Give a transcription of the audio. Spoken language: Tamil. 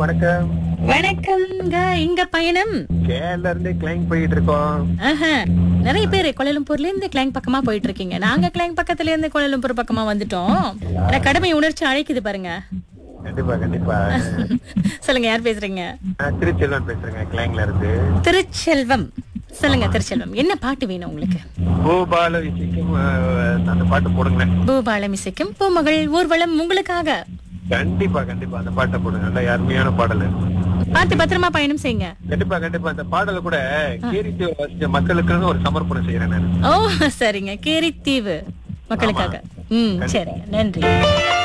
வணக்கம் வணக்கம்ங்க இங்க பயணம் கேரள இருந்து கிளைங் போயிட்டு இருக்கோம் ஆஹா. நிறைய பேர் கோலாலம்பூர்ல இருந்து கிளாங் பக்கமா போயிட்டு இருக்கீங்க நாங்க கிளாங் பக்கத்துல இருந்து கோலாலம்பூர் பக்கமா வந்துட்டோம் ஆனா கடமை உணர்ச்சி அழைக்குது பாருங்க கண்டிப்பா கண்டிப்பா சொல்லுங்க யார் பேசுறீங்க நான் திருச்செல்வன் பேசுறேங்க கிளைங்ல இருந்து திருச்செல்வம் சொல்லுங்க திருச்செல்வம் என்ன பாட்டு வேணும் உங்களுக்கு பூபால விஷயம் அந்த பாட்டு போடுங்க பூபாலம் இசைக்கும் பூமகள் ஊர்வலம் உங்களுக்காக கண்டிப்பா கண்டிப்பா அந்த பாட்டை போடுங்க நல்ல அருமையான பாடல் பார்த்து பத்திரமா பயணம் செய்யுங்க கண்டிப்பா கண்டிப்பா அந்த பாடல கூட கேரித்து வசிச்ச மக்களுக்கு ஒரு சமர்ப்பணம் செய்யறேன் நான் ஓ சரிங்க கேரித்தீவு மக்களுக்காக ம் சரிங்க நன்றி